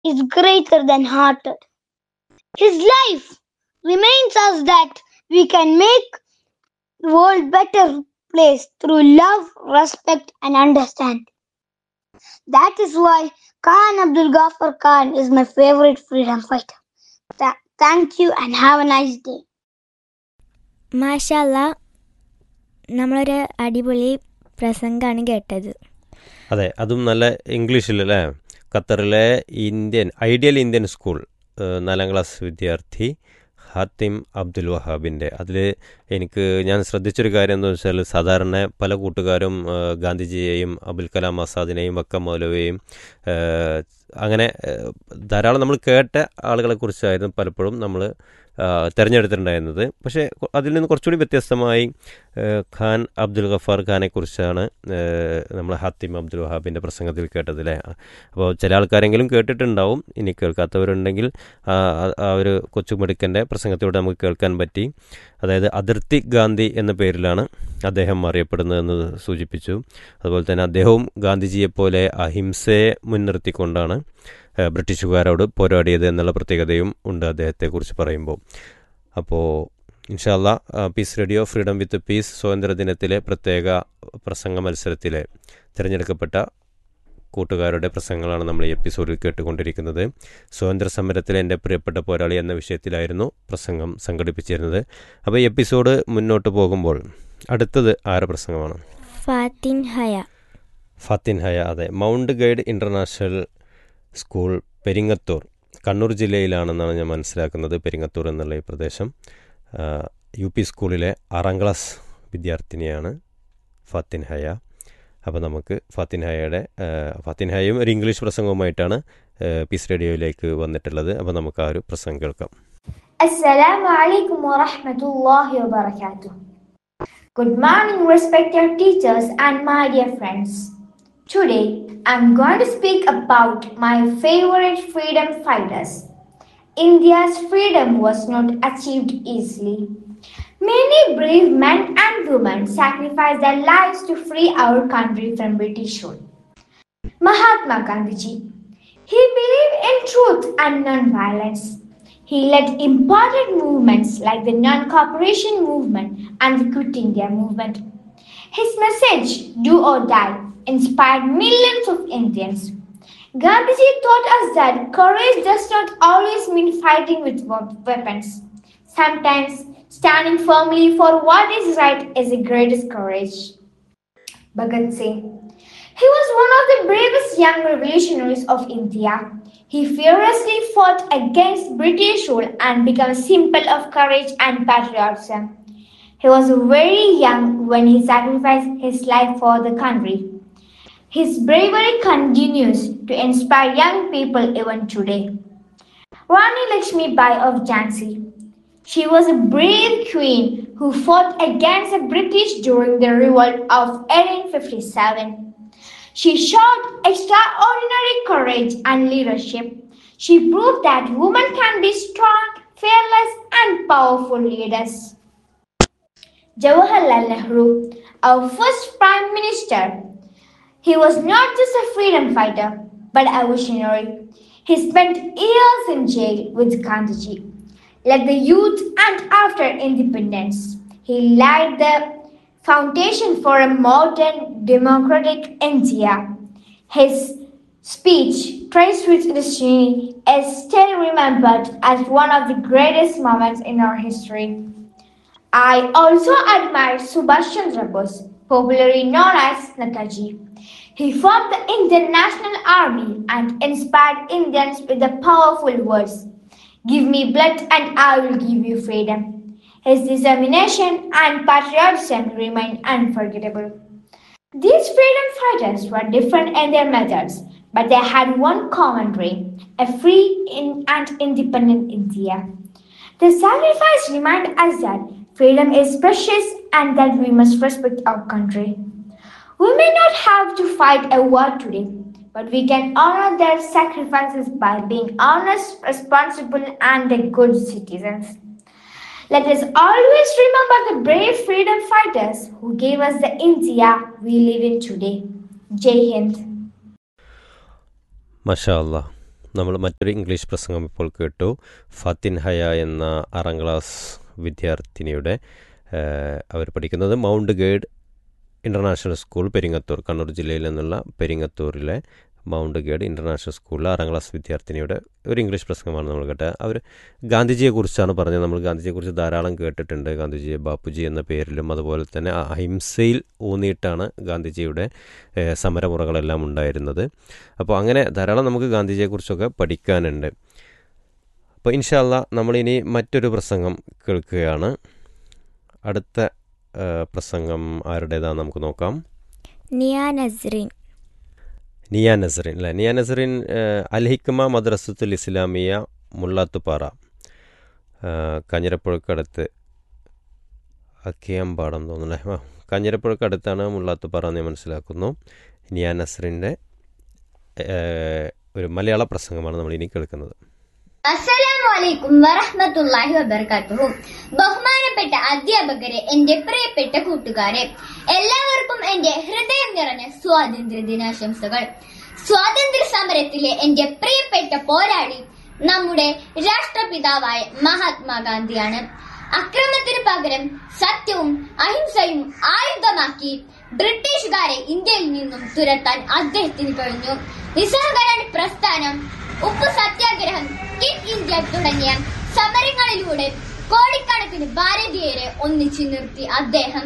is greater than hearted. His life reminds us that we can make the world better place through love, respect, and understanding. That is why Khan Abdul Ghaffar Khan is my favorite freedom fighter. Th- thank you and have a nice day. മാഷല്ല നമ്മളൊരു അടിപൊളി പ്രസംഗമാണ് കേട്ടത് അതെ അതും നല്ല ഇംഗ്ലീഷിലല്ലേ ഖത്തറിലെ ഇന്ത്യൻ ഐഡിയൽ ഇന്ത്യൻ സ്കൂൾ ഏഹ് നാലാം ക്ലാസ് വിദ്യാർത്ഥി ഹാത്തിം അബ്ദുൽ വഹാബിൻ്റെ അതിൽ എനിക്ക് ഞാൻ ശ്രദ്ധിച്ചൊരു കാര്യം എന്താ വെച്ചാൽ സാധാരണ പല കൂട്ടുകാരും ഏഹ് ഗാന്ധിജിയെയും അബുൽ കലാം ആസാദിനെയും വക്ക മൗലവിയെയും ഏഹ് അങ്ങനെ ഏഹ് ധാരാളം നമ്മൾ കേട്ട ആളുകളെ കുറിച്ചായിരുന്നു പലപ്പോഴും നമ്മൾ തിരഞ്ഞെടുത്തിട്ടുണ്ടായിരുന്നത് പക്ഷേ കൊ- അതിൽ നിന്ന് കുറച്ചുകൂടി വ്യത്യസ്തമായി ഏഹ് ഖാൻ അബ്ദുൽ ഗഫാർ ഖാനെ കുറിച്ചാണ് നമ്മൾ ഹാത്തിം അബ്ദുൽ വഹാബിൻ്റെ പ്രസംഗത്തിൽ കേട്ടത് അല്ലേ അപ്പോൾ ചില ആൾക്കാരെങ്കിലും കേട്ടിട്ടുണ്ടാവും ഇനി കേൾക്കാത്തവരുണ്ടെങ്കിൽ ആ ആ- ആ ഒരു കൊച്ചുമിടുക്കൻ്റെ പ്രസംഗത്തിലൂടെ നമുക്ക് കേൾക്കാൻ പറ്റി അതായത് അതിർത്തി ഗാന്ധി എന്ന പേരിലാണ് അദ്ദേഹം അറിയപ്പെടുന്നതെന്ന് സൂചിപ്പിച്ചു അതുപോലെ തന്നെ അദ്ദേഹവും ഗാന്ധിജിയെപ്പോലെ അഹിംസയെ മുൻനിർത്തിക്കൊണ്ടാണ് ഏഹ് ബ്രിട്ടീഷുകാരോട് പോരാടിയത് എന്നുള്ള പ്രത്യേകതയും ഉണ്ട് അദ്ദേഹത്തെക്കുറിച്ച് പറയുമ്പോൾ അപ്പോൾ ഇൻഷാല്ല Peace radio freedom with Peace സ്വാതന്ത്ര്യ ദിനത്തിലെ പ്രത്യേക പ്രസംഗ മത്സരത്തിലെ തിരഞ്ഞെടുക്കപ്പെട്ട കൂട്ടുകാരുടെ പ്രസംഗങ്ങളാണ് നമ്മൾ ഈ എപ്പിസോഡിൽ കേട്ടുകൊണ്ടിരിക്കുന്നത് സ്വാതന്ത്ര്യ സമരത്തിലെ എൻ്റെ പ്രിയപ്പെട്ട പോരാളി എന്ന വിഷയത്തിലായിരുന്നു പ്രസംഗം സംഘടിപ്പിച്ചിരുന്നത് അപ്പോൾ ഈ എപ്പിസോഡ് മുന്നോട്ട് പോകുമ്പോൾ അടുത്തത് ആരുടെ പ്രസംഗമാണ് ഫാത്തിൻ ഹയ ഫത്തിൻ ഹയ അതെ Mount Guide International School Peringathur Kannur ജില്ലയിലാണെന്നാണ് ഞാൻ മനസ്സിലാക്കുന്നത് പെരിങ്ങത്തൂർ എന്നുള്ള ഈ പ്രദേശം ആ, യു പി സ്കൂളിലെ ആറാം ക്ലാസ് വിദ്യാർത്ഥിനിയാണ് ഫത്തിൻ ഹയ അപ്പോൾ നമുക്ക് ഫത്തിൻ ഹയയുടെ ആ, ഫത്തിൻ ഹയയും ഒരു ഇംഗ്ലീഷ് പ്രസംഗവുമായിട്ടാണ് ആ, പീസ് റേഡിയോയിലേക്ക് വന്നിട്ടുള്ളത് അപ്പോൾ നമുക്ക് ആ ഒരു പ്രസംഗം കേൾക്കാം Assalamu alaikum wa rahmatullahi wa barakatuh. Good morning, respected teachers and my dear friends. Today, I'm going to speak about my favorite freedom fighters. India's freedom was not achieved easily. Many brave men and women sacrificed their lives to free our country from British rule. Mahatma Gandhi. He believed in truth and non-violence. He led important movements like the non-cooperation movement and the Quit India movement. His message, do or die, inspired millions of Indians. Gandhiji taught us that courage does not always mean fighting with we- weapons. Sometimes standing firmly for what is right is the greatest courage. Bhagat Singh. He was one of the bravest young revolutionaries of India. He fearlessly fought against British rule and became a symbol of courage and patriotism. He was very young when he sacrificed his life for the country. His bravery continues to inspire young people even today. Rani Lakshmi Bai of Jhansi. She was a brave queen who fought against the British during the revolt of 1857. She showed extraordinary courage and leadership. She proved that women can be strong, fearless, and powerful leaders. Jawaharlal Nehru, our first Prime Minister, he was not just a freedom fighter, but a visionary. He spent years in jail with Gandhiji, led the youth and after independence. He laid the foundation for a modern democratic India. His speech, Trace with Destiny, is still remembered as one of the greatest moments in our history. I also admire Subhash Chandra Bose, popularly known as Netaji. He formed the Indian National Army and inspired Indians with the powerful words Give me blood and I will give you freedom. His determination and patriotism remain unforgettable. These freedom fighters were different in their methods, but they had one common dream a free in- and independent India. The sacrifice reminds us that freedom is precious and that we must respect our country. We may not have to fight a war today, but we can honor their sacrifices by being honest, responsible, and a good citizens. Let us always remember the brave freedom fighters who gave us the India we live in today. Jai Hind. മഷാ അല്ല നമ്മൾ മറ്റൊരു English പ്രസംഗം ഇപ്പോൾ കേട്ടു ഫത്തിൻ ഹയ എന്ന ആറാം class വിദ്യാർത്ഥിനിയുടെ അവർ പഠിക്കുന്നത് Mount Guide International School Peringathur Kannur ജില്ലയിൽ നിന്നുള്ള പെരിങ്ങത്തൂരിലെ മൗണ്ട് ഗൈഡ് ഇൻ്റർനാഷണൽ സ്കൂളിലെ ആറാം ക്ലാസ് വിദ്യാർത്ഥിനിയുടെ ഒരു ഇംഗ്ലീഷ് പ്രസംഗമാണ് നമ്മൾ കേട്ടത് അവർ ഗാന്ധിജിയെക്കുറിച്ചാണ് പറഞ്ഞത് നമ്മൾ ഗാന്ധിജിയെക്കുറിച്ച് ധാരാളം കേട്ടിട്ടുണ്ട് ഗാന്ധിജിയെ ബാപ്പുജി എന്ന പേരിലും അതുപോലെ തന്നെ ആ അഹിംസയിൽ ഊന്നിയിട്ടാണ് ഗാന്ധിജിയുടെ ഏഹ്, സമരമുറകളെല്ലാം ഉണ്ടായിരുന്നത് അപ്പോൾ അങ്ങനെ ധാരാളം നമുക്ക് ഗാന്ധിജിയെക്കുറിച്ചൊക്കെ പഠിക്കാനുണ്ട് അപ്പോൾ ഇൻഷാല്ല നമ്മളിനി മറ്റൊരു പ്രസംഗം കേൾക്കുകയാണ് അടുത്ത ഏഹ്, പ്രസംഗം ആരുടേതാണെന്ന് നമുക്ക് നോക്കാം നിയ നസ്രീൻ നിയ നസറിൻ അല്ലേ നിയ നസറിൻ ഏഹ്, അൽ ഹിക്മ മദ്രസത്തുൽ ഇസ്ലാമിയ മുള്ളാത്തുപാറ ഏഹ്, കാഞ്ഞിരപ്പുഴക്കടുത്ത് അക്കിയമ്പാടം തോന്നുന്നല്ലേ ആ കാഞ്ഞിരപ്പുഴക്കടുത്താണ് മുള്ളാത്തുപാറ എന്ന് ഞാൻ മനസ്സിലാക്കുന്നു നിയ നസറിൻ്റെ ഏഹ്, ഒരു മലയാള പ്രസംഗമാണ് നമ്മൾ ഇനി കേൾക്കുന്നത് അസ്സലാമു അലൈക്കും വറഹ്മത്തുള്ളാഹി വബർക്കാത്തുഹു ബഹുമാനപ്പെട്ട അധ്യാപകരെ എന്റെ പ്രിയപ്പെട്ട കൂട്ടുകാരെ എല്ലാവർക്കും എന്റെ ഹൃദയം നിറഞ്ഞ സ്വാതന്ത്ര്യ ദിനാശംസകൾ സ്വാതന്ത്ര്യ സമരത്തിലെ എന്റെ പ്രിയപ്പെട്ട പോരാളി നമ്മുടെ രാഷ്ട്രപിതാവായ മഹാത്മാഗാന്ധിയാണ് അക്രമത്തിന് പകരം സത്യവും അഹിംസയും ആയുധമാക്കി ബ്രിട്ടീഷുകാരെ ഇന്ത്യയിൽ നിന്നും തുരത്താൻ അദ്ദേഹത്തിന് കഴിഞ്ഞു നിസ്സഹകരണ പ്രസ്ഥാനം ഉപ്പു സത്യാഗ്രഹം കിറ്റ് ഇന്ത്യ തുടങ്ങിയ സമരങ്ങളിലൂടെ കോടിക്കണക്കിന് ഭാരതീയരെ ഒന്നിച്ചു നിർത്തി അദ്ദേഹം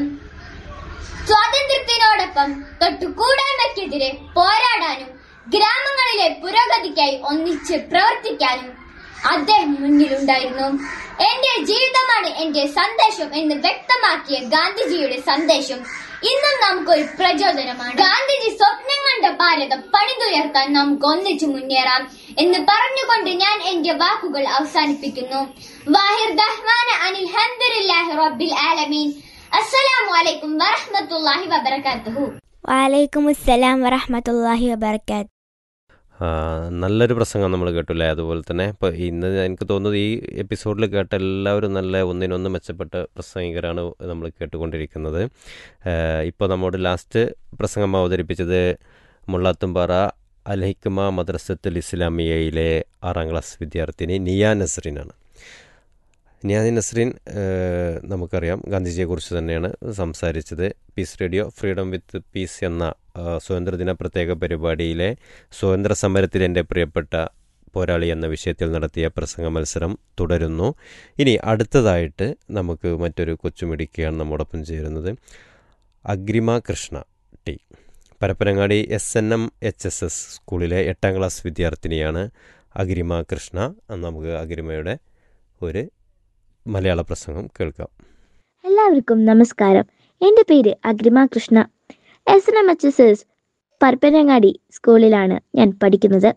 സ്വാതന്ത്ര്യത്തിനോടൊപ്പം തൊട്ടുകൂടായ്മയ്ക്കെതിരെ പോരാടാനും ഗ്രാമങ്ങളിലെ പുരോഗതിക്കായി ഒന്നിച്ച് പ്രവർത്തിക്കാനും അദ്ദേഹം മുന്നിലുണ്ടായിരുന്നു എന്റെ ജീവിതമാണ് എന്റെ സന്ദേശം എന്ന് വ്യക്തമാക്കിയ ഗാന്ധിജിയുടെ സന്ദേശം ഇന്നും നമുക്കൊരു പ്രചോദനമാണ് ഗാന്ധിജി സ്വപ്നം കണ്ട ഭാരതം പണിതുയർത്താൻ നമുക്ക് ഒന്നിച്ചു മുന്നേറാം എന്ന് പറഞ്ഞുകൊണ്ട് ഞാൻ എന്റെ വാക്കുകൾ അവസാനിപ്പിക്കുന്നു വാഹിർ ദഹ്മാന അനിൽ ഹംദുലില്ലാഹി റബ്ബിൽ ആലമീൻ അസ്സലാമു അലൈക്കും വറഹ്മത്തുള്ളാഹി വബറകാതുഹു വാലൈക്കും അസ്സലാം വറഹമത്തല്ലാഹി വബർക്കാത്ത് ആ, നല്ലൊരു പ്രസംഗം നമ്മൾ കേട്ടില്ലേ അതുപോലെ തന്നെ ഇപ്പോൾ ഇന്ന് എനിക്ക് തോന്നുന്നത് ഈ എപ്പിസോഡിൽ കേട്ട എല്ലാവരും നല്ല ഒന്നിനൊന്ന് മെച്ചപ്പെട്ട പ്രസംഗികരാണ് നമ്മൾ കേട്ടുകൊണ്ടിരിക്കുന്നത് ഇപ്പോൾ നമ്മോട് ലാസ്റ്റ് പ്രസംഗം അവതരിപ്പിച്ചത് മുള്ളാത്തുംപാറ അൽഹിക്മ മദ്രസത്തുൽ ഇസ്ലാമിയയിലെ ആറാം ക്ലാസ് വിദ്യാർത്ഥിനി നിയ നസ്രീനാണ് നിയാദി നസ്രീൻ ഏഹ്, നമുക്കറിയാം ഗാന്ധിജിയെക്കുറിച്ച് തന്നെയാണ് സംസാരിച്ചത് Peace radio freedom with Peace എന്ന ആ, സ്വാതന്ത്ര്യദിന പ്രത്യേക പരിപാടിയിലെ സ്വാതന്ത്ര്യ സമരത്തിൽ എൻ്റെ പ്രിയപ്പെട്ട പോരാളി എന്ന വിഷയത്തിൽ നടത്തിയ പ്രസംഗ മത്സരം തുടരുന്നു ഇനി അടുത്തതായിട്ട് നമുക്ക് മറ്റൊരു കൊച്ചുമിടിക്കുകയാണ് നമ്മോടൊപ്പം ചേരുന്നത് Agrima Krishna T Parappanangadi S N M H S S സ്കൂളിലെ എട്ടാം ക്ലാസ് വിദ്യാർത്ഥിനിയാണ് അഗ്രിമ കൃഷ്ണ നമുക്ക് അഗ്രിമയുടെ ഒരു മലയാള പ്രസംഗം കേൾക്കാം എല്ലാവർക്കും നമസ്കാരം എൻ്റെ പേര് Agrima Krishna S N M H S S Parappanangadi സ്കൂളിലാണ് ഞാൻ പഠിക്കുന്നത്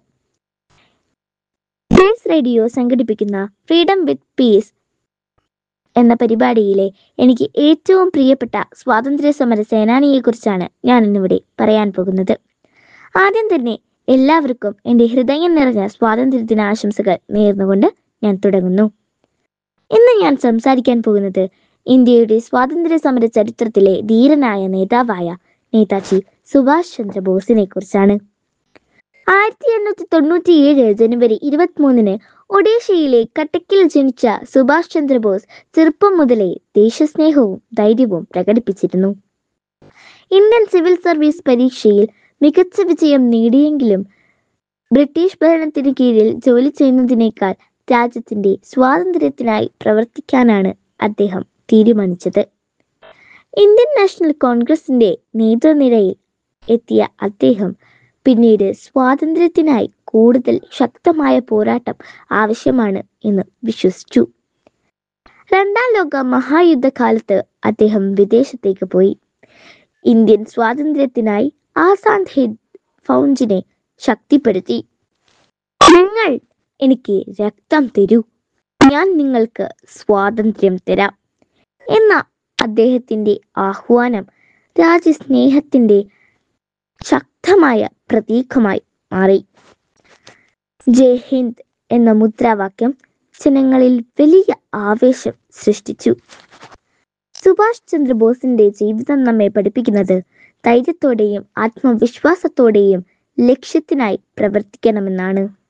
പീസ് റേഡിയോ സംഘടിപ്പിക്കുന്ന ഫ്രീഡം വിത്ത് പീസ് എന്ന പരിപാടിയിലെ എനിക്ക് ഏറ്റവും പ്രിയപ്പെട്ട സ്വാതന്ത്ര്യ സമര സേനാനിയെക്കുറിച്ചാണ് ഞാൻ ഇന്നിവിടെ പറയാൻ പോകുന്നത് ആദ്യം തന്നെ എല്ലാവർക്കും എൻ്റെ ഹൃദയം നിറഞ്ഞ സ്വാതന്ത്ര്യ ദിനാശംസകൾ നേർന്നുകൊണ്ട് ഞാൻ തുടങ്ങുന്നു ഇന്ന് ഞാൻ സംസാരിക്കാൻ പോകുന്നത് ഇന്ത്യയുടെ സ്വാതന്ത്ര്യ സമര ചരിത്രത്തിലെ ധീരനായ നേതാവായ നേതാജി സുഭാഷ് ചന്ദ്രബോസിനെ കുറിച്ചാണ് ആയിരത്തി എണ്ണൂറ്റി തൊണ്ണൂറ്റിയേഴ് ജനുവരി ഇരുപത്തിമൂന്നിന് ഒഡീഷയിലെ കട്ടക്കിൽ ജനിച്ച സുഭാഷ് ചന്ദ്രബോസ് ചെറുപ്പം മുതലേ ദേശസ്നേഹവും ധൈര്യവും പ്രകടിപ്പിച്ചിരുന്നു ഇന്ത്യൻ സിവിൽ സർവീസ് പരീക്ഷയിൽ മികച്ച വിജയം നേടിയെങ്കിലും ബ്രിട്ടീഷ് ഭരണത്തിന് കീഴിൽ ജോലി ചെയ്യുന്നതിനേക്കാൾ രാജ്യത്തിന്റെ സ്വാതന്ത്ര്യത്തിനായി പ്രവർത്തിക്കാനാണ് അദ്ദേഹം തീരുമാനിച്ചത് ഇന്ത്യൻ നാഷണൽ കോൺഗ്രസിന്റെ നേതൃനിരയിൽ എത്തിയ അദ്ദേഹം പിന്നീട് സ്വാതന്ത്ര്യത്തിനായി കൂടുതൽ ശക്തമായ പോരാട്ടം ആവശ്യമാണ് എന്ന് വിശ്വസിച്ചു രണ്ടാം ലോക മഹായുദ്ധകാലത്ത് അദ്ദേഹം വിദേശത്തേക്ക് പോയി ഇന്ത്യൻ സ്വാതന്ത്ര്യത്തിനായി ആസാദ് ഹിന്ദ് ഫൗജിനെ ശക്തിപ്പെടുത്തി നിങ്ങൾ എനിക്ക് രക്തം തരൂ ഞാൻ നിങ്ങൾക്ക് സ്വാതന്ത്ര്യം തരാം എന്ന അദ്ദേഹത്തിന്റെ ആഹ്വാനം രാജ്യസ്നേഹത്തിന്റെ ശക്തമായ പ്രതീകമായി മാറി ജയ് ഹിന്ദ് എന്ന മുദ്രാവാക്യം ജനങ്ങളിൽ വലിയ ആവേശം സൃഷ്ടിച്ചു സുഭാഷ് ചന്ദ്രബോസിന്റെ ജീവിതം നമ്മെ പഠിപ്പിക്കുന്നത് ധൈര്യത്തോടെയും ആത്മവിശ്വാസത്തോടെയും ലക്ഷ്യത്തിനായി പ്രവർത്തിക്കണമെന്നാണ്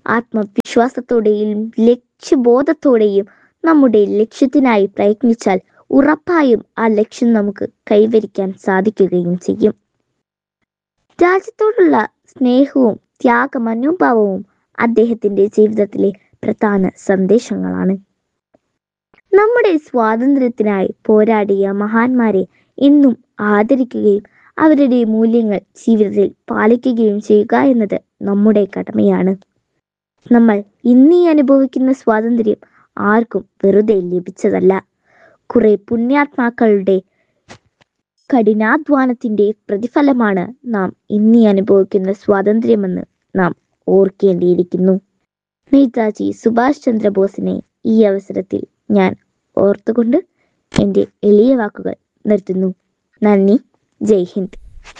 ആത്മവിശ്വാസത്തോടെയും ലക്ഷ്യബോധത്തോടെയും നമ്മുടെ ലക്ഷ്യത്തിനായി പ്രയത്നിച്ചാൽ ഉറപ്പായും ആ ലക്ഷ്യം നമുക്ക് കൈവരിക്കാൻ സാധിക്കുകയും ചെയ്യും രാജ്യത്തോടുള്ള സ്നേഹവും ത്യാഗമനോഭാവവും അദ്ദേഹത്തിന്റെ ജീവിതത്തിലെ പ്രധാന സന്ദേശങ്ങളാണ് നമ്മുടെ സ്വാതന്ത്ര്യത്തിനായി പോരാടിയ മഹാന്മാരെ എന്നും ആദരിക്കുകയും അവരുടെ മൂല്യങ്ങൾ ജീവിതത്തിൽ പാലിക്കുകയും ചെയ്യുക എന്നത് നമ്മുടെ കടമയാണ് നമ്മൾ ഇന്നീ അനുഭവിക്കുന്ന സ്വാതന്ത്ര്യം ആർക്കും വെറുതെ ലഭിച്ചതല്ല കുറെ പുണ്യാത്മാക്കളുടെ കഠിനാധ്വാനത്തിന്റെ പ്രതിഫലമാണ് നാം ഇന്നീ അനുഭവിക്കുന്ന സ്വാതന്ത്ര്യമെന്ന് നാം ഓർക്കേണ്ടിയിരിക്കുന്നു നേതാജി സുഭാഷ് ചന്ദ്രബോസിനെ ഈ അവസരത്തിൽ ഞാൻ ഓർത്തുകൊണ്ട് എൻ്റെ എളിയ വാക്കുകൾ നിർത്തുന്നു നന്ദി ജയ് ഹിന്ദ്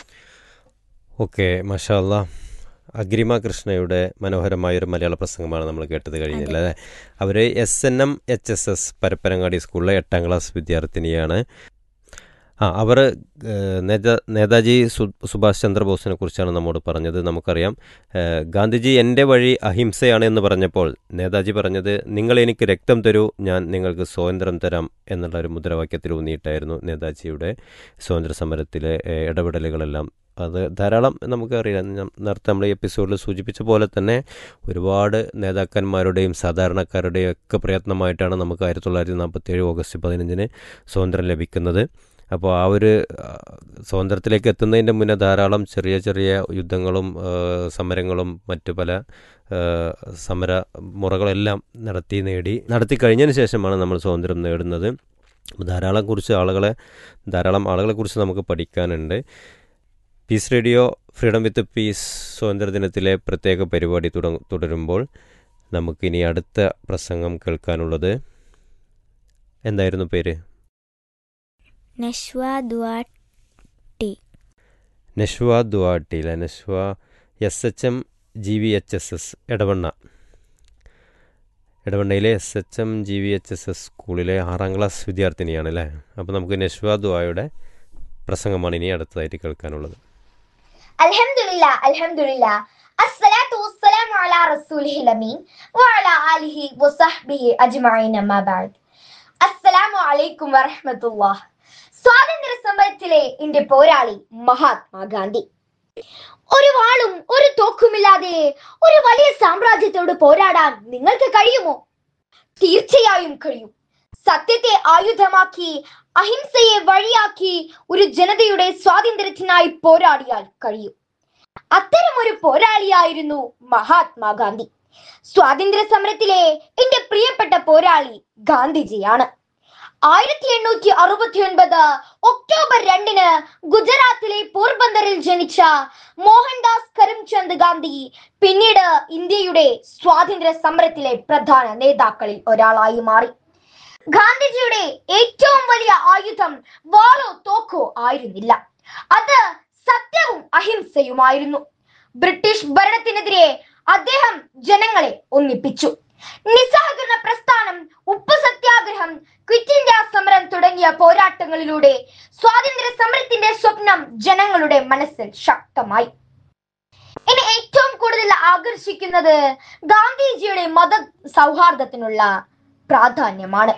ഓക്കെ മഷാല്ല അഗ്രിമ കൃഷ്ണയുടെ മനോഹരമായൊരു മലയാള പ്രസംഗമാണ് നമ്മൾ കേട്ടത് കഴിഞ്ഞില്ല അല്ലേ അവർ S N M H S S Parappanangadi സ്കൂളിലെ എട്ടാം ക്ലാസ് വിദ്യാർത്ഥിനിയാണ് ആ അവർ നേതാ നേതാജി സു സുഭാഷ് ചന്ദ്രബോസിനെ കുറിച്ചാണ് നമ്മോട് പറഞ്ഞത് നമുക്കറിയാം ഏഹ്, ഗാന്ധിജി എൻ്റെ വഴി അഹിംസയാണ് എന്ന് പറഞ്ഞപ്പോൾ നേതാജി പറഞ്ഞത് നിങ്ങൾ എനിക്ക് രക്തം തരൂ ഞാൻ നിങ്ങൾക്ക് സ്വാതന്ത്ര്യം തരാം എന്നുള്ള ഒരു മുദ്രാവാക്യത്തിൽ ഊന്നിയിട്ടായിരുന്നു നേതാജിയുടെ സ്വാതന്ത്ര്യ സമരത്തിലെ ഏഹ്, ഇടപെടലുകളെല്ലാം അത് ധാരാളം നമുക്കറിയാം ഞാൻ നേരത്തെ നമ്മൾ ഈ എപ്പിസോഡിൽ സൂചിപ്പിച്ച പോലെ തന്നെ ഒരുപാട് നേതാക്കന്മാരുടെയും സാധാരണക്കാരുടെയും ഒക്കെ പ്രയത്നമായിട്ടാണ് നമുക്ക് ആയിരത്തി തൊള്ളായിരത്തി നാൽപ്പത്തി ഏഴ് ഓഗസ്റ്റ് പതിനഞ്ചിന് സ്വാതന്ത്ര്യം ലഭിക്കുന്നത് അപ്പോൾ ആ ഒരു ആ, സ്വാതന്ത്ര്യത്തിലേക്ക് എത്തുന്നതിൻ്റെ മുന്നേ ധാരാളം ചെറിയ ചെറിയ യുദ്ധങ്ങളും ആ, സമരങ്ങളും മറ്റു പല ആ, സമര മുറകളെല്ലാം നടത്തി നേടി നടത്തി കഴിഞ്ഞതിന് ശേഷമാണ് നമ്മൾ സ്വാതന്ത്ര്യം നേടുന്നത് അപ്പോൾ ധാരാളം കുറിച്ച് ആളുകളെ ധാരാളം ആളുകളെ കുറിച്ച് നമുക്ക് പഠിക്കാനുണ്ട് Peace radio freedom with Peace സ്വാതന്ത്ര്യ ദിനത്തിലെ പ്രത്യേക പരിപാടി തുട- തുടരുമ്പോൾ നമുക്കിനി അടുത്ത പ്രസംഗം കേൾക്കാനുള്ളത് എന്തായിരുന്നു പേര് നഷ്വ ദുവാ നഷ്വ ദുവാട്ടി അല്ലെ Nashwa S H M G V H S S Edavanna എടവണ്ണയിലെ S H M G V H S S സ്കൂളിലെ ആറാം ക്ലാസ് വിദ്യാർത്ഥിനിയാണ് അല്ലേ അപ്പോൾ നമുക്ക് നഷ്വ ദുവായുടെ പ്രസംഗമാണ് ഇനി അടുത്തതായിട്ട് കേൾക്കാനുള്ളത് അൽഹംദുലില്ലാ അൽഹംദുലില്ലാ അസ്സലാത്തു വസ്സലാമു അലാ റസൂലിഹിൽ അമീൻ വഅലാ ആലിഹി വസഹ്ബിഹി അജ്മഈൻ അമ്മാ ബഅദ് അസ്സലാമു അലൈക്കും വറഹ്മത്തുള്ളാഹ് സ്വാതന്ത്ര്യ സമരത്തിലെ എന്റെ പോരാളി മഹാത്മാഗാന്ധി ഒരു വാളും ഒരു തോക്കുമില്ലാതെ ഒരു വലിയ സാമ്രാജ്യത്തോട് പോരാടാൻ നിങ്ങൾക്ക് കഴിയുമോ തീർച്ചയായും കഴിയും സത്യത്തെ ആയുധമാക്കി അഹിംസയെ വഴിയാക്കി ഒരു ജനതയുടെ സ്വാതന്ത്ര്യത്തിനായി പോരാടിയാൽ കഴിയും അത്തരം ഒരു പോരാളിയായിരുന്നു മഹാത്മാഗാന്ധി സ്വാതന്ത്ര്യ സമരത്തിലെ എന്റെ പ്രിയപ്പെട്ട പോരാളി ഗാന്ധിജിയാണ് ആയിരത്തി എണ്ണൂറ്റി അറുപത്തി ഒൻപത് ഒക്ടോബർ രണ്ടിന് ഗുജറാത്തിലെ പോർബന്ദറിൽ ജനിച്ച മോഹൻദാസ് കരംചന്ദ് ഗാന്ധി പിന്നീട് ഇന്ത്യയുടെ സ്വാതന്ത്ര്യ സമരത്തിലെ പ്രധാന നേതാക്കളിൽ ഒരാളായി മാറി ഗാന്ധിജിയുടെ ഏറ്റവും വലിയ ആയുധം വാളോ തോക്കോ ആയിരുന്നില്ല അത് സത്യവും അഹിംസയുമായിരുന്നു ബ്രിട്ടീഷ് ഭരണത്തിനെതിരെ അദ്ദേഹം ജനങ്ങളെ ഒന്നിപ്പിച്ചു നിസ്സഹകരണ പ്രസ്ഥാനം ഉപ്പ് സത്യാഗ്രഹം ക്വിറ്റ് ഇന്ത്യ സമരം തുടങ്ങിയ പോരാട്ടങ്ങളിലൂടെ സ്വാതന്ത്ര്യ സമരത്തിന്റെ സ്വപ്നം ജനങ്ങളുടെ മനസ്സിൽ ശക്തമായി എന്നെ ഏറ്റവും കൂടുതൽ ആകർഷിക്കുന്നത് ഗാന്ധിജിയുടെ മത സൗഹാർദ്ദത്തിനുള്ള പ്രാധാന്യമാണ്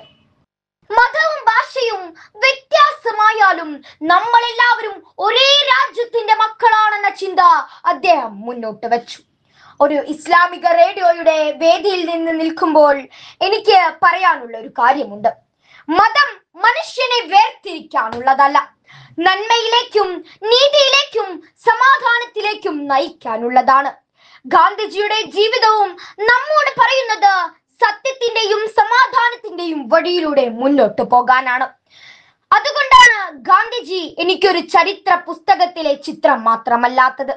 മതവും ഭാഷയും വ്യത്യാസമായാലും നമ്മളെല്ലാവരും ഒരേ രാജ്യത്തിന്റെ മക്കളാണെന്ന ചിന്ത അദ്ദേഹം മുന്നോട്ട് വെച്ചു ഒരു ഇസ്ലാമിക റേഡിയോയുടെ വേദിയിൽ നിന്ന് നിൽക്കുമ്പോൾ എനിക്ക് പറയാനുള്ള ഒരു കാര്യമുണ്ട് മതം മനുഷ്യനെ വേർതിരിക്കാനുള്ളതല്ല നന്മയിലേക്കും നീതിയിലേക്കും സമാധാനത്തിലേക്കും നയിക്കാനുള്ളതാണ് ഗാന്ധിജിയുടെ ജീവിതവും നമ്മോട് പറയുന്നത് സത്യത്തിന്റെയും സമാധാനത്തിന്റെയും വഴിയിലൂടെ മുന്നോട്ട് പോകാനാണ് അതുകൊണ്ടാണ് ഗാന്ധിജി എനിക്കൊരു ചരിത്ര പുസ്തകത്തിലെ ചിത്രം മാത്രമല്ലാത്തത്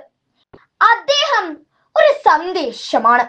അദ്ദേഹം ഒരു സന്ദേശമാണ്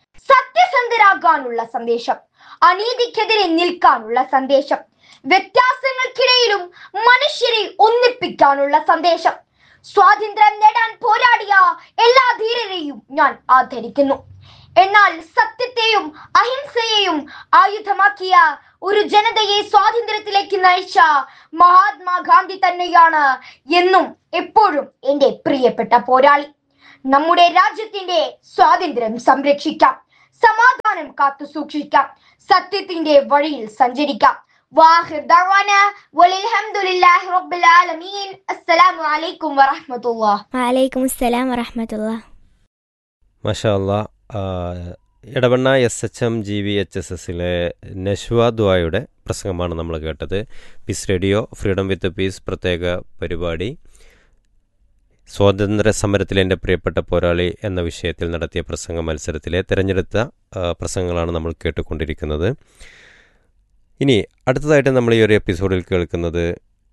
സത്യസന്ധരാകാനുള്ള സന്ദേശം അനീതിക്കെതിരെ നിൽക്കാനുള്ള സന്ദേശം വ്യത്യാസങ്ങൾക്കിടയിലും മനുഷ്യരെ ഒന്നിപ്പിക്കാനുള്ള സന്ദേശം സ്വാതന്ത്ര്യം നേടാൻ പോരാടിയ എല്ലാ ധീരരെയും ഞാൻ ആദരിക്കുന്നു എന്നാൽ സത്യത്തെയും അഹിംസയെയും ആയുധമാക്കിയ ഒരു ജനതയെ സ്വാതന്ത്ര്യത്തിലേക്ക് നയിച്ച മഹാത്മാഗാന്ധി തന്നെയാണ് എന്നും എപ്പോഴും എന്റെ പ്രിയപ്പെട്ട പോരാളി നമ്മുടെ രാജ്യത്തിന്റെ സ്വാതന്ത്ര്യം സംരക്ഷിക്കാം സമാധാനം കാത്തു സൂക്ഷിക്കാം സത്യത്തിന്റെ വഴിയിൽ സഞ്ചരിക്കാം വാഹിർ ദഅവാന വലിൽഹംദുലില്ലാഹി റബ്ബിൽ ആലമീൻ അസ്സലാമു അലൈക്കും വറഹ്മത്തുള്ളാഹി വലൈക്കും അസ്സലാം വറഹമത്തുള്ള മാഷാ അല്ലാ ആ, Edavanna S H M G V H S എസിലെ നഷ്വ ദ്വായുടെ പ്രസംഗമാണ് നമ്മൾ കേട്ടത് Peace radio freedom with Peace പ്രത്യേക പരിപാടി സ്വാതന്ത്ര്യ സമരത്തിലെ എൻ്റെ പ്രിയപ്പെട്ട പോരാളി എന്ന വിഷയത്തിൽ നടത്തിയ പ്രസംഗ മത്സരത്തിലെ തിരഞ്ഞെടുത്ത ആ, പ്രസംഗങ്ങളാണ് നമ്മൾ കേട്ടുകൊണ്ടിരിക്കുന്നത് ഇനി അടുത്തതായിട്ട് നമ്മൾ ഈ ഒരു എപ്പിസോഡിൽ കേൾക്കുന്നത്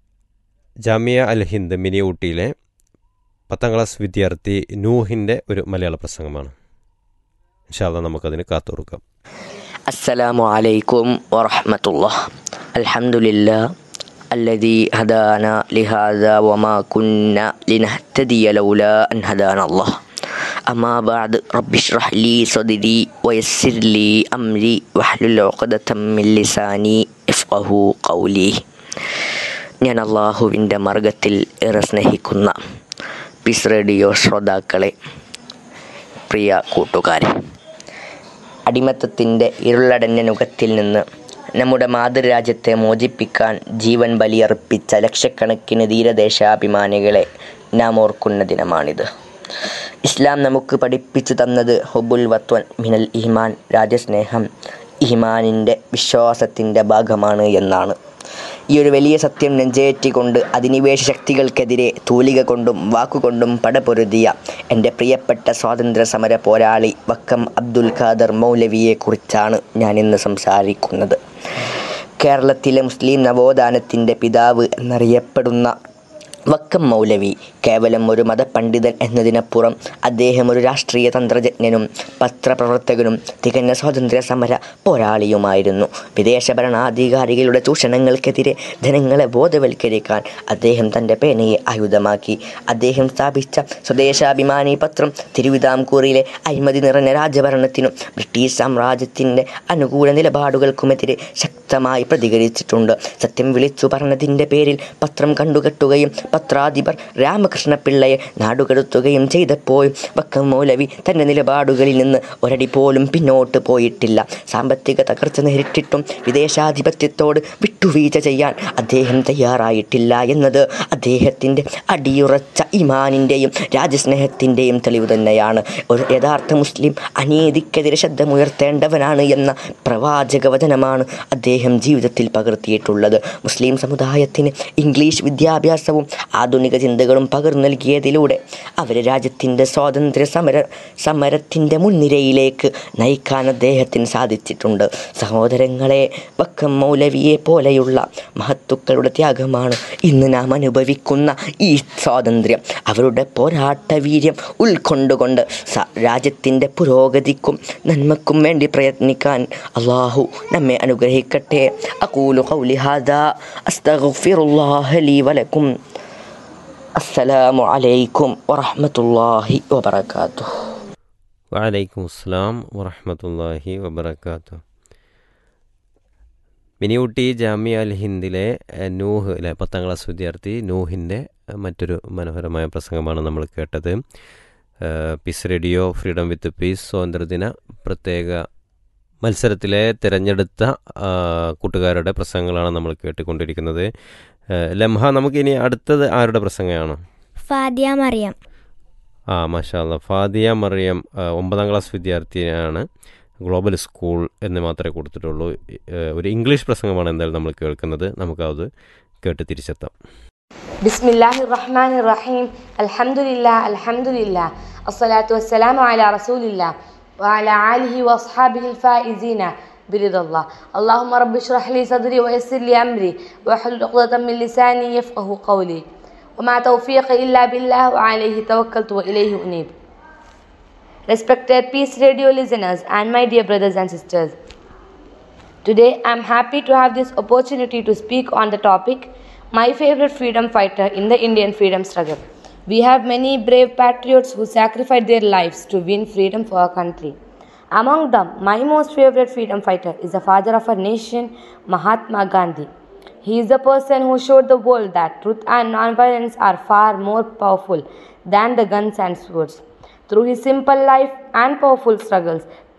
ജാമിയ അൽ ഹിന്ദ് മിനി ഊട്ടിയിലെ പത്താം ക്ലാസ് വിദ്യാർത്ഥി നൂഹിൻ്റെ ഒരു മലയാള പ്രസംഗമാണ് ഇൻഷാല്ല നമുക്കതിന് കാത്തുകൊടുക്കാം السلام عليكم ورحمة الله الحمد لله الذي هدانا لهذا وما كنا لنهتدي لولا أن هدانا الله أما بعد رب اشرح لي صدري ويسر لي أمري واحلل عقدة من لساني يفقه قولي ഞാൻ അള്ളാഹുവിൻ്റെ മാർഗത്തിൽ ഏറെ സ്നേഹിക്കുന്ന പീസ് റേഡിയോ ശ്രോതാക്കളെ പ്രിയ കൂട്ടുകാരെ അടിമത്തത്തിൻ്റെ ഇരുളടഞ്ഞ നുഖത്തിൽ നിന്ന് നമ്മുടെ മാതൃരാജ്യത്തെ മോചിപ്പിക്കാൻ ജീവൻ ബലിയർപ്പിച്ച ലക്ഷക്കണക്കിന് ധീരദേശാഭിമാനികളെ നാം ഓർക്കുന്ന ദിനമാണിത് ഇസ്ലാം നമുക്ക് പഠിപ്പിച്ചു തന്നത് ഹുബുൽ വത്വൻ മിനൽ ഇഹ്മാൻ രാജ്യസ്നേഹം ഇഹ്മാനിൻ്റെ വിശ്വാസത്തിൻ്റെ ഭാഗമാണ് എന്നാണ് ഈ ഒരു വലിയ സത്യം നെഞ്ചേറ്റിക്കൊണ്ട് അധിനിവേശ ശക്തികൾക്കെതിരെ തൂലിക കൊണ്ടും വാക്കുകൊണ്ടും പടപൊരുതിയ എൻ്റെ പ്രിയപ്പെട്ട സ്വാതന്ത്ര്യ സമര പോരാളി വക്കം അബ്ദുൽ ഖാദർ മൗലവിയെക്കുറിച്ചാണ് ഞാൻ ഇന്ന് സംസാരിക്കുന്നത് കേരളത്തിലെ മുസ്ലിം നവോത്ഥാനത്തിൻ്റെ പിതാവ് എന്നറിയപ്പെടുന്ന വക്കം മൗലവി കേവലം ഒരു മതപണ്ഡിതൻ എന്നതിനപ്പുറം അദ്ദേഹം ഒരു രാഷ്ട്രീയ തന്ത്രജ്ഞനും പത്രപ്രവർത്തകനും തികഞ്ഞ സ്വാതന്ത്ര്യ സമര പോരാളിയുമായിരുന്നു വിദേശ ഭരണാധികാരികളുടെ ചൂഷണങ്ങൾക്കെതിരെ ജനങ്ങളെ ബോധവൽക്കരിക്കാൻ അദ്ദേഹം തൻ്റെ പേനയെ ആയുധമാക്കി അദ്ദേഹം സ്ഥാപിച്ച സ്വദേശാഭിമാനി പത്രം തിരുവിതാംകൂറിലെ അഴിമതി നിറഞ്ഞ രാജഭരണത്തിനും ബ്രിട്ടീഷ് സാമ്രാജ്യത്തിൻ്റെ അനുകൂല നിലപാടുകൾക്കുമെതിരെ ശക്തമായി പ്രതികരിച്ചിട്ടുണ്ട് സത്യം വിളിച്ചു പറഞ്ഞതിൻ്റെ പേരിൽ പത്രം കണ്ടുകെട്ടുകയും പത്രാധിപർ രാമകൃഷ്ണപിള്ളയെ നാടുകടത്തുകയും ചെയ്തപ്പോൾ വക്കം മൗലവി തൻ്റെ നിലപാടുകളിൽ നിന്ന് ഒരടി പോലും പിന്നോട്ട് പോയിട്ടില്ല സാമ്പത്തിക തകർച്ച നേരിട്ടിട്ടും വിദേശാധിപത്യത്തോട് വിട്ടുവീഴ്ച ചെയ്യാൻ അദ്ദേഹം തയ്യാറായിട്ടില്ല എന്നത് അദ്ദേഹത്തിൻ്റെ അടിയുറച്ച ഇമാനിൻ്റെയും രാജ്യസ്നേഹത്തിൻ്റെയും തെളിവ് തന്നെയാണ് ഒരു യഥാർത്ഥ മുസ്ലിം അനീതിക്കെതിരെ ശബ്ദമുയർത്തേണ്ടവനാണ് എന്ന പ്രവാചക വചനമാണ് അദ്ദേഹം ജീവിതത്തിൽ പകർത്തിയിട്ടുള്ളത് മുസ്ലിം സമുദായത്തിന് ഇംഗ്ലീഷ് വിദ്യാഭ്യാസവും ആധുനിക ചിന്തകളും പകർന്നു നൽകിയതിലൂടെ അവരെ രാജ്യത്തിൻ്റെ സ്വാതന്ത്ര്യ സമര സമരത്തിൻ്റെ മുൻനിരയിലേക്ക് നയിക്കാൻ അദ്ദേഹത്തിന് സാധിച്ചിട്ടുണ്ട് സഹോദരങ്ങളെ വക്കം മൗലവിയെ പോലെയുള്ള മഹത്തുക്കളുടെ ത്യാഗമാണ് ഇന്ന് നാം അനുഭവിക്കുന്ന ഈ സ്വാതന്ത്ര്യം അവരുടെ പോരാട്ട വീര്യം ഉൾക്കൊണ്ടുകൊണ്ട് സ രാജ്യത്തിൻ്റെ പുരോഗതിക്കും നന്മക്കും വേണ്ടി പ്രയത്നിക്കാൻ അള്ളാഹു നമ്മെ അനുഗ്രഹിക്കട്ടെ അക്കൂലു ഖൗലി ഹാദാ അസ്തഗ്ഫിറുല്ലാഹ ലീ വലക്കും അസ്സലാമു അലൈക്കും വറഹ്മത്തുള്ളാഹി വബറകാതുഹു വലൈക്കും അസ്സലാം വറഹമത്തല്ലാഹി വബർക്കാത്തു മിനിയൂട്ടി ജാമിയ അൽ ഹിന്ദിലെ എഹ്, നൂഹ് അല്ലെ പത്താം ക്ലാസ് വിദ്യാർത്ഥി നൂഹിൻ്റെ എഹ്, മറ്റൊരു മനോഹരമായ പ്രസംഗമാണ് നമ്മൾ കേട്ടത് എഹ്, Peace radio freedom with piece സ്വാതന്ത്ര്യദിന പ്രത്യേക മത്സരത്തിലെ തിരഞ്ഞെടുത്ത ആ, കൂട്ടുകാരുടെ പ്രസംഗങ്ങളാണ് നമ്മൾ കേട്ടുകൊണ്ടിരിക്കുന്നത് എഹ്, ലംഹ നമുക്കിനി അടുത്തത് ആരുടെ പ്രസംഗമാണ് ഫാദിയ മറിയം ആ മാഷാല്ല ഫാദിയ മറിയം ആ, ഒമ്പതാം ക്ലാസ് വിദ്യാർത്ഥിയാണ് ഗ്ലോബൽ സ്കൂൾ എന്ന് മാത്രമേ കൊടുത്തിട്ടുള്ളൂ ഏ, ഒരു ഇംഗ്ലീഷ് പ്രസംഗമാണ് എന്തായാലും നമ്മൾ കേൾക്കുന്നത് നമുക്കത് കേട്ട് തിരിച്ചെത്താം بسم الله الرحمن الرحيم الحمد لله الحمد لله الصلاة والسلام على رسول الله وعلى آله وأصحابه الفائزين برضا الله اللهم رب اشرح لي صدري ويسر لي أمري واحلل عقدة من لساني يفقه قولي وما توفيقي إلا بالله وعليه توكلت وإليه أنيب Respected Peace Radio listeners and my dear brothers and sisters, Today, I'm happy to have this opportunity to speak on the topic My favorite freedom fighter in the Indian freedom struggle. We have many brave patriots who sacrificed their lives to win freedom for our country. Among them, my most favorite freedom fighter is the father of our nation, Mahatma Gandhi. He is the person who showed the world that truth and nonviolence are far more powerful than the guns and swords. Through his simple life and powerful struggles,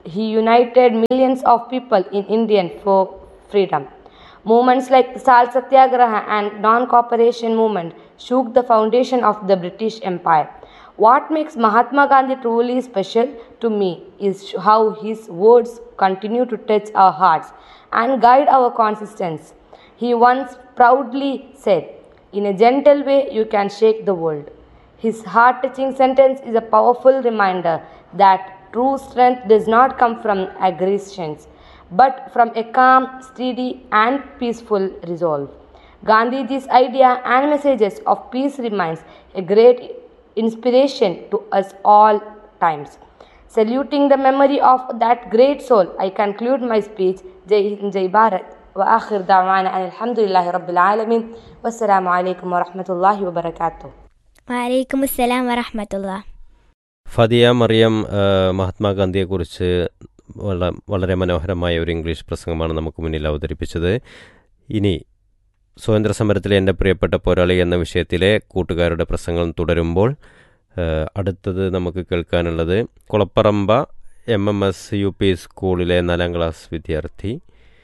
he united millions of people in India for freedom. Movements like the Sal Satyagraha and non-cooperation movement shook the foundation of the British Empire. What makes Mahatma Gandhi truly special to me is how his words continue to touch our hearts and guide our consistence. He once proudly said, In a gentle way, you can shake the world. His heart touching sentence is a powerful reminder that true strength does not come from aggressions, but from a calm, steady, and peaceful resolve. Gandhiji's idea and messages of peace remains a great inspiration to us all times. Saluting the memory of that great soul, I conclude my speech. Jai Hind, Jai Bharat. وآخر دعوانا أن الحمد لله رب العالمين والسلام عليكم ورحمة الله وبركاته വലൈക്കും അസ്സലാം വറഹമത്തുള്ള ഫതിയ മറിയം ആ, മഹാത്മാഗാന്ധിയെക്കുറിച്ച് വള വളരെ മനോഹരമായ ഒരു English പ്രസംഗമാണ് നമുക്ക് മുന്നിൽ അവതരിപ്പിച്ചത് ഇനി സ്വാതന്ത്ര്യ സമരത്തിലെ എൻ്റെ പ്രിയപ്പെട്ട പോരാളി എന്ന വിഷയത്തിലെ കൂട്ടുകാരുടെ പ്രസംഗം തുടരുമ്പോൾ ആ, അടുത്തത് നമുക്ക് കേൾക്കാനുള്ളത് Kulapparamba M M S U P സ്കൂളിലെ നാലാം ക്ലാസ് വിദ്യാർത്ഥി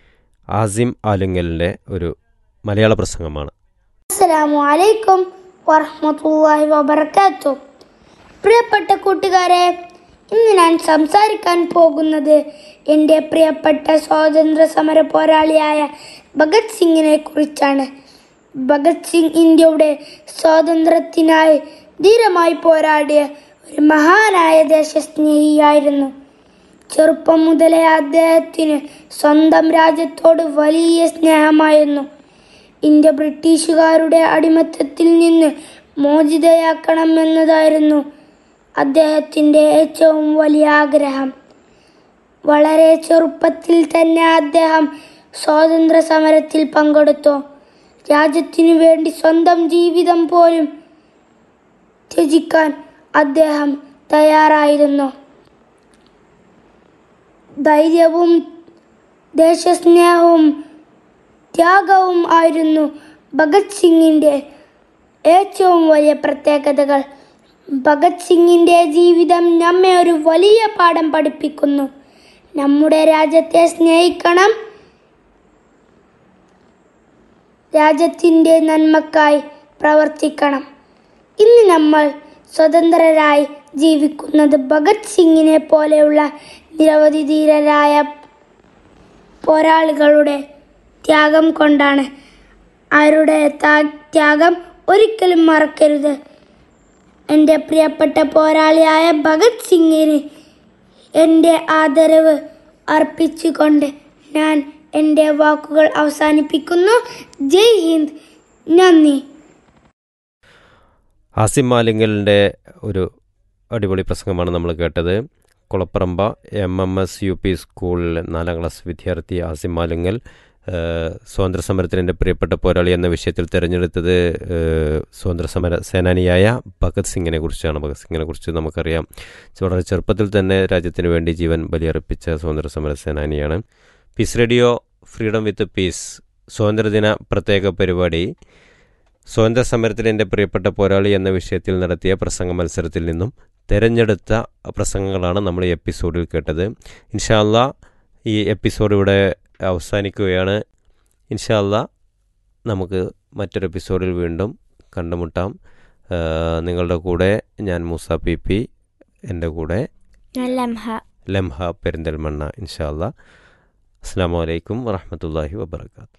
ആസിം ആലുങ്ങലിൻ്റെ ഒരു മലയാള പ്രസംഗമാണ് അസ്സലാമു അലൈക്കും വറഹ്മത്തുള്ളാഹി വബറകാതുഹു പ്രിയപ്പെട്ട കൂട്ടുകാരെ ഇന്ന് ഞാൻ സംസാരിക്കാൻ പോകുന്നത് എൻ്റെ പ്രിയപ്പെട്ട സ്വാതന്ത്ര്യ സമര പോരാളിയായ ഭഗത് സിംഗിനെ കുറിച്ചാണ് ഭഗത് സിംഗ് ഇന്ത്യയുടെ സ്വാതന്ത്ര്യത്തിനായി ധീരമായി പോരാടിയ ഒരു മഹാനായ ദേശസ്നേഹിയായിരുന്നു ചെറുപ്പം മുതലേ അദ്ദേഹത്തിന് സ്വന്തം രാജ്യത്തോട് വലിയ സ്നേഹമായിരുന്നു ഇന്ത്യ ബ്രിട്ടീഷുകാരുടെ അടിമത്തത്തിൽ നിന്ന് മോചിതയാക്കണം എന്നതായിരുന്നു അദ്ദേഹത്തിൻ്റെ ഏറ്റവും വലിയ ആഗ്രഹം വളരെ ചെറുപ്പത്തിൽ തന്നെ അദ്ദേഹം സ്വാതന്ത്ര്യ സമരത്തിൽ പങ്കെടുത്തു രാജ്യത്തിനു വേണ്ടി സ്വന്തം ജീവിതം പോലും ത്യജിക്കാൻ അദ്ദേഹം തയ്യാറായിരുന്നു ധൈര്യവും ദേശസ്നേഹവും ത്യാഗവും ആയിരുന്നു ഭഗത് സിംഗിൻ്റെ ഏറ്റവും വലിയ പ്രത്യേകതകൾ ഭഗത് സിംഗിൻ്റെ ജീവിതം നമ്മെ ഒരു വലിയ പാഠം പഠിപ്പിക്കുന്നു നമ്മുടെ രാജ്യത്തെ സ്നേഹിക്കണം രാജ്യത്തിൻ്റെ നന്മക്കായി പ്രവർത്തിക്കണം ഇന്ന് നമ്മൾ സ്വതന്ത്രരായി ജീവിക്കുന്നത് ഭഗത് സിംഗിനെ പോലെയുള്ള നിരവധി ധീരരായ പോരാളികളുടെ ത്യാഗം കൊണ്ടാണ് അവരുടെ താ- ത്യാഗം ഒരിക്കലും മറക്കരുത് എൻ്റെ പ്രിയപ്പെട്ട പോരാളിയായ ഭഗത് സിംഗിന് എൻ്റെ ആദരവ് അർപ്പിച്ചുകൊണ്ട് ഞാൻ എൻ്റെ വാക്കുകൾ അവസാനിപ്പിക്കുന്നു ജയ് ഹിന്ദ് നന്ദി ആസിം മാലിങ്കലിൻ്റെ ഒരു അടിപൊളി പ്രസംഗമാണ് നമ്മൾ കേട്ടത് Kulapparamba M M S U P സ്കൂളിലെ നാലാം ക്ലാസ് വിദ്യാർത്ഥി ആസിം മാലിങ്കൽ ഏഹ്, സ്വാതന്ത്ര്യ സമരത്തിൽ എൻ്റെ പ്രിയപ്പെട്ട പോരാളി എന്ന വിഷയത്തിൽ തിരഞ്ഞെടുത്തത് ഏഹ്, സ്വാതന്ത്ര്യ സമര സേനാനിയായ ഭഗത് സിംഗിനെ കുറിച്ചാണ് ഭഗത് സിംഗിനെ കുറിച്ച് നമുക്കറിയാം വളരെ ചെറുപ്പത്തിൽ തന്നെ രാജ്യത്തിന് വേണ്ടി ജീവൻ ബലിയർപ്പിച്ച സ്വാതന്ത്ര്യ സമര സേനാനിയാണ് peace radio freedom with piece സ്വാതന്ത്ര്യദിന പ്രത്യേക പരിപാടി സ്വാതന്ത്ര്യ സമരത്തിൽ എൻ്റെ പ്രിയപ്പെട്ട പോരാളി എന്ന വിഷയത്തിൽ നടത്തിയ പ്രസംഗ മത്സരത്തിൽ നിന്നും തിരഞ്ഞെടുത്ത പ്രസംഗങ്ങളാണ് നമ്മൾ ഈ എപ്പിസോഡിൽ കേട്ടത് ഇൻഷാല്ല ഈ എപ്പിസോഡ് ഇവിടെ അവസാനിക്കുകയാണ് ഇൻഷാല്ല നമുക്ക് മറ്റൊരു എപ്പിസോഡിൽ വീണ്ടും കണ്ടുമുട്ടാം ആ, നിങ്ങളുടെ കൂടെ ഞാൻ മൂസ പി പി എൻ്റെ കൂടെ ഞാൻ ലംഹ ലംഹ പെരിന്തൽമണ്ണ ഇൻഷാല്ല അസ്സാം വലൈക്കും വറഹമത്തല്ലാഹി വബർക്കാത്തു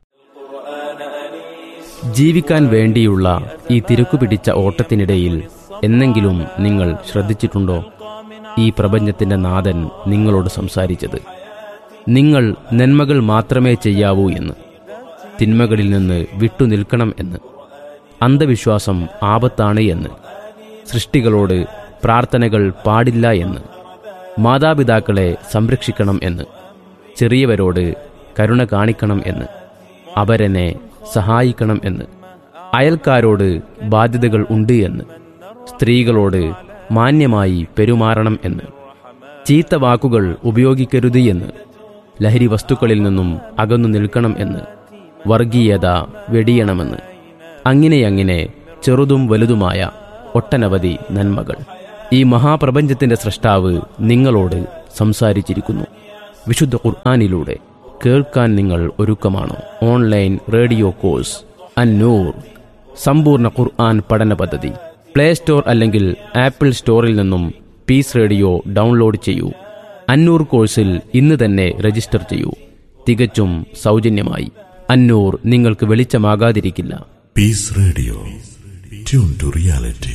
ജീവിക്കാൻ വേണ്ടിയുള്ള ഈ തിരക്കുപിടിച്ച ഓട്ടത്തിനിടയിൽ എന്നെങ്കിലും നിങ്ങൾ ശ്രദ്ധിച്ചിട്ടുണ്ടോ ഈ പ്രപഞ്ചത്തിന്റെ നാഥൻ നിങ്ങളോട് സംസാരിച്ചത് നിങ്ങൾ നന്മകൾ മാത്രമേ ചെയ്യാവൂ എന്ന് തിന്മകളിൽ നിന്ന് വിട്ടുനിൽക്കണം എന്ന് അന്ധവിശ്വാസം ആപത്താണ് എന്ന് സൃഷ്ടികളോട് പ്രാർത്ഥനകൾ പാടില്ല എന്ന് മാതാപിതാക്കളെ സംരക്ഷിക്കണം എന്ന് ചെറിയവരോട് കരുണ കാണിക്കണം എന്ന് അവരെന്നെ സഹായിക്കണം എന്ന് അയൽക്കാരോട് ബാധ്യതകൾ ഉണ്ട് എന്ന് സ്ത്രീകളോട് മാന്യമായി പെരുമാറണം എന്ന് ചീത്ത വാക്കുകൾ ഉപയോഗിക്കരുത് എന്ന് ലഹരി വസ്തുക്കളിൽ നിന്നും അകന്നു നിൽക്കണം എന്ന് വർഗീയത വെടിയണമെന്ന് അങ്ങനെയങ്ങനെ ചെറുതും വലുതുമായ ഒട്ടനവധി നന്മകൾ ഈ മഹാപ്രപഞ്ചത്തിന്റെ സൃഷ്ടാവ് നിങ്ങളോട് സംസാരിച്ചിരിക്കുന്നു വിശുദ്ധ ഖുർആാനിലൂടെ കേൾക്കാൻ നിങ്ങൾ ഒരുക്കമാണോ ഓൺലൈൻ റേഡിയോ കോഴ്സ് അന്നൂർ സമ്പൂർണ്ണ ഖുർആൻ പഠന പദ്ധതി പ്ലേ സ്റ്റോർ അല്ലെങ്കിൽ ആപ്പിൾ സ്റ്റോറിൽ നിന്നും പീസ് റേഡിയോ ഡൗൺലോഡ് ചെയ്യൂ അന്നൂർ കോഴ്സിൽ ഇന്ന് തന്നെ രജിസ്റ്റർ ചെയ്യൂ തികച്ചും സൗജന്യമായി അന്നൂർ നിങ്ങൾക്ക് വെളിച്ചമാകാതിരിക്കില്ല Peace Radio. Tune to reality.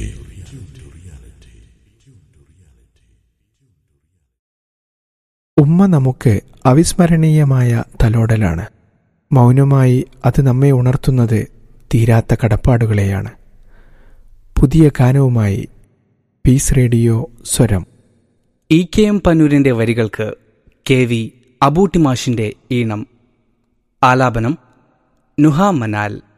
ഉമ്മ നമുക്ക് അവിസ്മരണീയമായ തലോടലാണ് മൗനമായി അത് നമ്മെ ഉണർത്തുന്നത് തീരാത്ത കടപ്പാടുകളെയാണ് പുതിയ ഗാനവുമായി പീസ് റേഡിയോ സ്വരം ഇ കെ എം പന്നൂരിന്റെ വരികൾക്ക് കെ വി അബൂട്ടിമാഷിന്റെ ഈണം ആലാപനം നുഹ മനാൽ